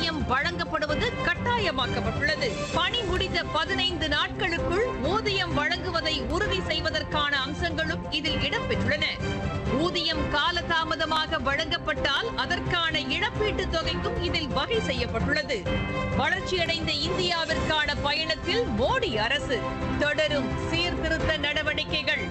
ஊதியம் வழங்கப்படுவது கட்டாயமாக்கப்பட்டுள்ளது பணி முடிந்த பதினைந்து நாட்களுக்குள் ஊதியம் வழங்குவதை உறுதி செய்வதற்கான அம்சங்களும் இதில் இடம்பெற்றுள்ளன ஊதியம் காலதாமதமாக வழங்கப்பட்டால் அதற்கான இழப்பீட்டுத் தொகைக்கும் இதில் வகை செய்யப்பட்டுள்ளது வளர்ச்சியடைந்த இந்தியாவிற்கான பயணத்தில் மோடி அரசு தொடரும் சீர்திருத்த நடவடிக்கைகள்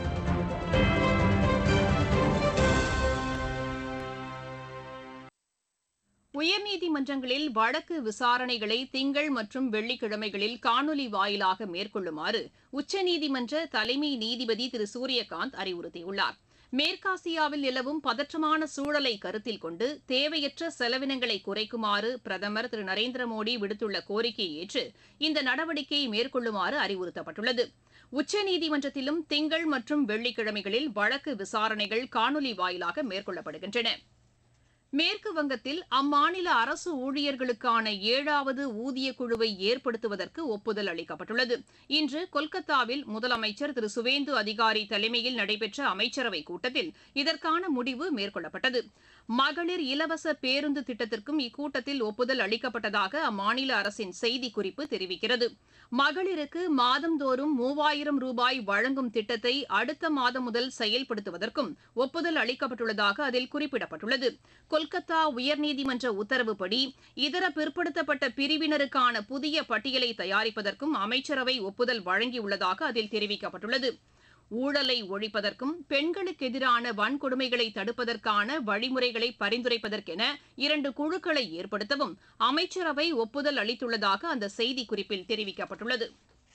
உயர்நீதிமன்றங்களில் வழக்கு விசாரணைகளை திங்கள் மற்றும் வெள்ளிக்கிழமைகளில் காணொலி வாயிலாக மேற்கொள்ளுமாறு உச்சநீதிமன்ற தலைமை நீதிபதி திரு சூரியகாந்த் அறிவுறுத்தியுள்ளார் மேற்காசியாவில் நிலவும் பதற்றமான சூழலை கருத்தில் கொண்டு தேவையற்ற செலவினங்களை குறைக்குமாறு பிரதமர் திரு நரேந்திர மோடி விடுத்துள்ள கோரிக்கையை ஏற்று இந்த நடவடிக்கையை மேற்கொள்ளுமாறு அறிவுறுத்தப்பட்டுள்ளது உச்சநீதிமன்றத்திலும் திங்கள் மற்றும் வெள்ளிக்கிழமைகளில் வழக்கு விசாரணைகள் காணொலி வாயிலாக மேற்கொள்ளப்படுகின்றன மேற்கு வங்கத்தில் அம்மாநில அரசு ஊழியர்களுக்கான ஏழாவது ஊதிய குழுவை ஏற்படுத்துவதற்கு ஒப்புதல் அளிக்கப்பட்டுள்ளது இன்று கொல்கத்தாவில் முதலமைச்சர் திரு சுவேந்து அதிகாரி தலைமையில் நடைபெற்ற அமைச்சரவைக் கூட்டத்தில் இதற்கான முடிவு மேற்கொள்ளப்பட்டது மகளிர் இலவச பேருந்து திட்டத்திற்கும் இக்கூட்டத்தில் ஒப்புதல் அளிக்கப்பட்டதாக அம்மாநில அரசின் செய்திக்குறிப்பு தெரிவிக்கிறது மகளிருக்கு மாதந்தோறும் மூவாயிரம் ரூபாய் வழங்கும் திட்டத்தை அடுத்த மாதம் முதல் செயல்படுத்துவதற்கும் ஒப்புதல் அளிக்கப்பட்டுள்ளதாக அதில் குறிப்பிடப்பட்டுள்ளது கொல்கத்தா உயர்நீதிமன்ற உத்தரவுப்படி இதர பிற்படுத்தப்பட்ட பிரிவினருக்கான புதிய பட்டியலை தயாரிப்பதற்கும் அமைச்சரவை ஒப்புதல் வழங்கியுள்ளதாக அதில் தெரிவிக்கப்பட்டுள்ளது ஊழலை ஒழிப்பதற்கும் பெண்களுக்கு எதிரான வன்கொடுமைகளை தடுப்பதற்கான வழிமுறைகளை பரிந்துரைப்பதற்கென இரண்டு குழுக்களை ஏற்படுத்தவும் அமைச்சரவை ஒப்புதல் அளித்துள்ளதாக அந்த செய்திக்குறிப்பில் தெரிவிக்கப்பட்டுள்ளது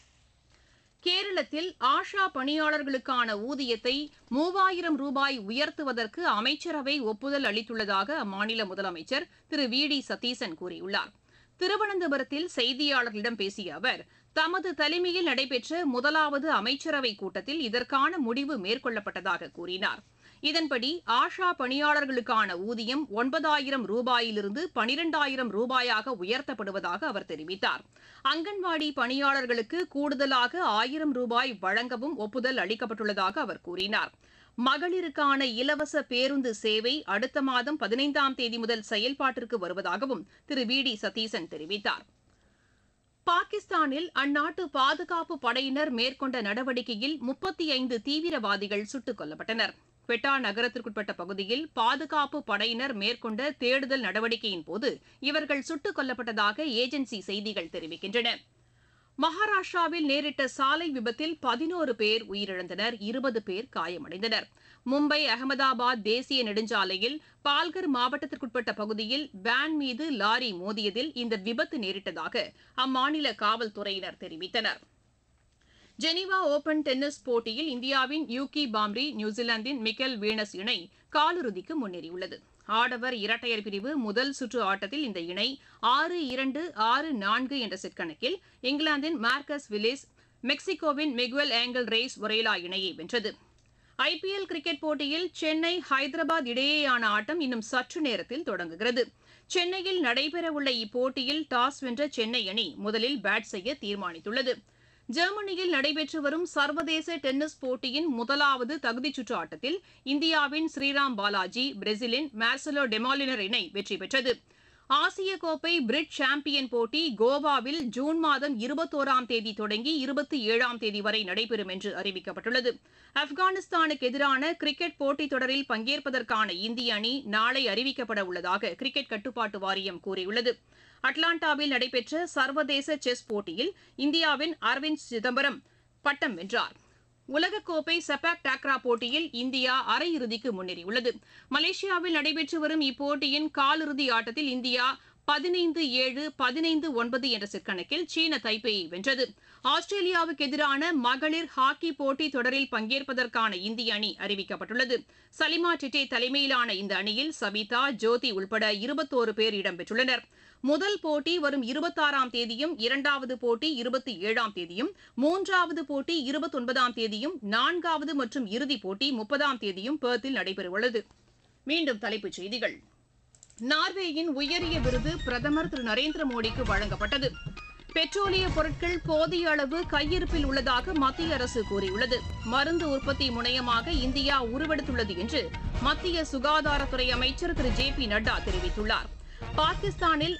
கேரளத்தில் ஆஷா பணியாளர்களுக்கான ஊதியத்தை மூவாயிரம் ரூபாய் உயர்த்துவதற்கு அமைச்சரவை ஒப்புதல் அளித்துள்ளதாக அம்மாநில முதலமைச்சர் திரு வி டி சதீசன் கூறியுள்ளார் திருவனந்தபுரத்தில் செய்தியாளர்களிடம் பேசிய அவர் தமது தலைமையில் நடைபெற்ற முதலாவது அமைச்சரவைக் கூட்டத்தில் இதற்கான முடிவு மேற்கொள்ளப்பட்டதாக கூறினார் இதன்படி ஆஷா பணியாளர்களுக்கான ஊதியம் ஒன்பதாயிரம் ரூபாயிலிருந்து பனிரெண்டாயிரம் ரூபாயாக உயர்த்தப்படுவதாக அவர் தெரிவித்தார் அங்கன்வாடி பணியாளர்களுக்கு கூடுதலாக ஆயிரம் ரூபாய் வழங்கவும் ஒப்புதல் அளிக்கப்பட்டுள்ளதாக அவர் கூறினார் மகளிருக்கான இலவச பேருந்து சேவை அடுத்த மாதம் பதினைந்தாம் தேதி முதல் செயல்பாட்டிற்கு வருவதாகவும் திரு வி டி சதீசன் தெரிவித்தார் பாகிஸ்தானில் அந்நாட்டு பாதுகாப்பு படையினர் மேற்கொண்ட நடவடிக்கையில் முப்பத்தி ஐந்து தீவிரவாதிகள் சுட்டுக் கொல்லப்பட்டனர் குவெட்டா நகரத்திற்குட்பட்ட பகுதியில் பாதுகாப்பு படையினர் மேற்கொண்ட தேடுதல் நடவடிக்கையின் போது இவர்கள் சுட்டுக் கொல்லப்பட்டதாக ஏஜென்சி செய்திகள் தெரிவிக்கின்றன மகாராஷ்டிராவில் நேரிட்ட சாலை விபத்தில் பதினோரு பேர் உயிரிழந்தனர் இருபது பேர் காயமடைந்தனர் மும்பை அகமதாபாத் தேசிய நெடுஞ்சாலையில் பால்கர் மாவட்டத்திற்குட்பட்ட பகுதியில் வேன் மீது லாரி மோதியதில் இந்த விபத்து நேரிட்டதாக அம்மாநில காவல்துறையினர் தெரிவித்தனர் ஜெனீவா ஓபன் டென்னிஸ் போட்டியில் இந்தியாவின் யூகி பாம்ரி நியூசிலாந்தின் மிக்கேல் வீனஸ் இணை காலிறுதிக்கு முன்னேறியுள்ளது ஆடவர் இரட்டையர் பிரிவு முதல் சுற்று ஆட்டத்தில் இந்த இணை ஆறு இரண்டு ஆறு நான்கு என்ற செட் கணக்கில் இங்கிலாந்தின் மார்க்கஸ் வில்லிஸ் மெக்சிகோவின் மிகுவல் ஏங்கல் ரேஸ் ஒரேலா இணையை வென்றது ஐபிஎல் கிரிக்கெட் போட்டியில் சென்னை ஹைதராபாத் இடையேயான ஆட்டம் இன்னும் சற்று நேரத்தில் தொடங்குகிறது சென்னையில் நடைபெறவுள்ள இப்போட்டியில் டாஸ் வென்ற சென்னை அணி முதலில் பேட் செய்ய தீர்மானித்துள்ளது ஜெர்மனியில் நடைபெற்று வரும் சர்வதேச டென்னிஸ் போட்டியின் முதலாவது தகுதிச் சுற்று ஆட்டத்தில் இந்தியாவின் ஸ்ரீராம் பாலாஜி பிரேசிலின் மார்சலோ டெமாலினர் இணை வெற்றி பெற்றது ஆசிய கோப்பை பிரிட் சாம்பியன் போட்டி கோவாவில் ஜூன் மாதம் இருபத்தோராம் தேதி தொடங்கி இருபத்தி ஏழாம் தேதி வரை நடைபெறும் என்று அறிவிக்கப்பட்டுள்ளது ஆப்கானிஸ்தானுக்கு எதிரான கிரிக்கெட் போட்டித் தொடரில் பங்கேற்பதற்கான இந்திய அணி நாளை அறிவிக்கப்பட உள்ளதாக கிரிக்கெட் கட்டுப்பாட்டு வாரியம் கூறியுள்ளது அட்லாண்டாவில் நடைபெற்ற சர்வதேச செஸ் போட்டியில் இந்தியாவின் அரவிந்த் சிதம்பரம் பட்டம் வென்றார் உலகக்கோப்பை செபாக் டாக்ரா போட்டியில் இந்தியா அரையிறுதிக்கு முன்னேறியுள்ளது மலேசியாவில் நடைபெற்று வரும் இப்போட்டியின் காலிறுதி ஆட்டத்தில் இந்தியா பதினைந்து ஏழு பதினைந்து ஒன்பது என்ற செட் கணக்கில் சீன தைப்பேயை வென்றது ஆஸ்திரேலியாவுக்கு எதிரான மகளிர் ஹாக்கி போட்டி தொடரில் பங்கேற்பதற்கான இந்திய அணி அறிவிக்கப்பட்டுள்ளது சலிமா டிட்டே தலைமையிலான இந்த அணியில் சபிதா ஜோதி உள்பட இருபத்தோரு பேர் இடம்பெற்றுள்ளனர் முதல் போட்டி வரும் இருபத்தாறாம் தேதியும் இரண்டாவது போட்டி இருபத்தி ஏழாம் தேதியும் மூன்றாவது போட்டி இருபத்தொன்பதாம் தேதியும் நான்காவது மற்றும் இறுதிப் போட்டி முப்பதாம் தேதியும் பெர்த்தில் நடைபெறவுள்ளது மீண்டும் தலைப்புச் செய்திகள் நார்வேயின் உயரிய விருது பிரதமர் திரு நரேந்திர மோடிக்கு வழங்கப்பட்டது பெட்ரோலிய பொருட்கள் போதிய அளவு கையிருப்பில் உள்ளதாக மத்திய அரசு கூறியுள்ளது மருந்து உற்பத்தி முனையமாக இந்தியா உருவெடுத்துள்ளது என்று மத்திய சுகாதாரத்துறை அமைச்சர் திரு ஜே பி நட்டா தெரிவித்துள்ளார் பாகிஸ்தானில்